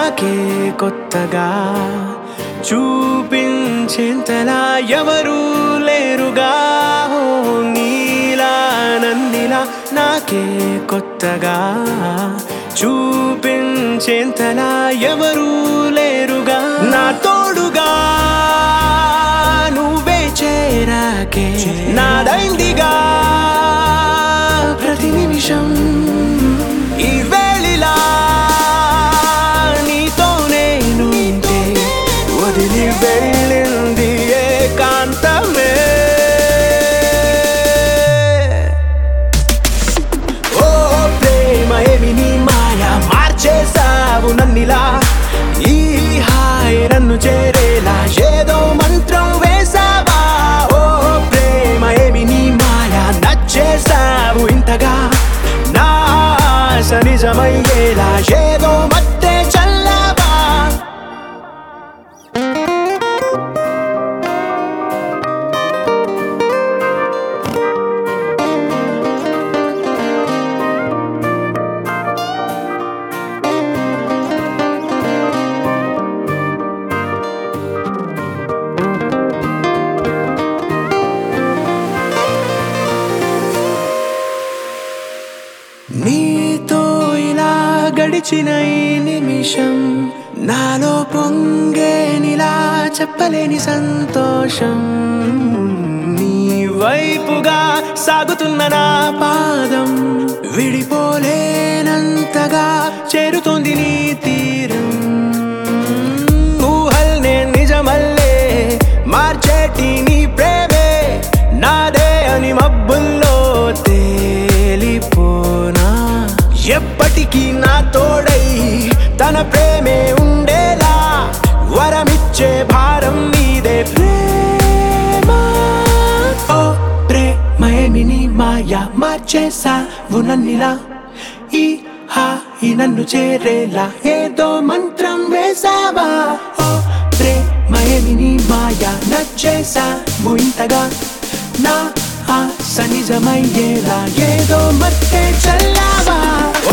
నాకే కొత్తగా చూపించేంతలా ఎవరూ లేరుగా ఓ నీలా నన్నిలా నాకే కొత్తగా చూపించేంతలా ఎవరూ లేరుగా నా తోడుగా నువ్వే చేరాకే నాదైందిగా ప్రతి నిమిషం ఈ వేళిలా నీతో నేను వదిలి వెళ్ళింది ఏకాంతమే ఓ ప్రేమ ఏమి నీ మాయ మార్చేసావు నన్నిలా ఈ హాయ్ నన్ను చేరేలా ఏదో మంత్రం వేసావా ఓ ప్రేమ ఏమి నీ మాయ నచ్చేసావు ఇంతగా నా ఆశ నిజమయ్యేలా ఏదో మట్టే చల్లావా నీతో ఇలా గడిచిన ఈ నిమిషం నాలో పొంగేనిలా చెప్పలేని సంతోషం నీ వైపుగా సాగుతున్న నా పాదం విడిపోలేనంతగా చేరుతోంది నీ తీరం ఊహల్నే నిజమల్లే మార్చేటి నీ ప్రేమే నాదే అని మబ్బుల్లో తేలిపోనా ఎప్పటికీ నా తోడై తన ప్రేమే ఉండేలా వరమిచ్చే భారం నీదే ప్రేమ ఓ ప్రేమేమి నీ మాయా మార్చేసావు నన్నిలా ఈ హాయి నన్ను చేరేలా ఏదో మంత్రం వేసావా ఓ ప్రేమేమి నీ మాయా నచ్చేసావు ఇంతగా నా ఆశ నిజమయ్యేలా ఏదో మట్టే చల్లావా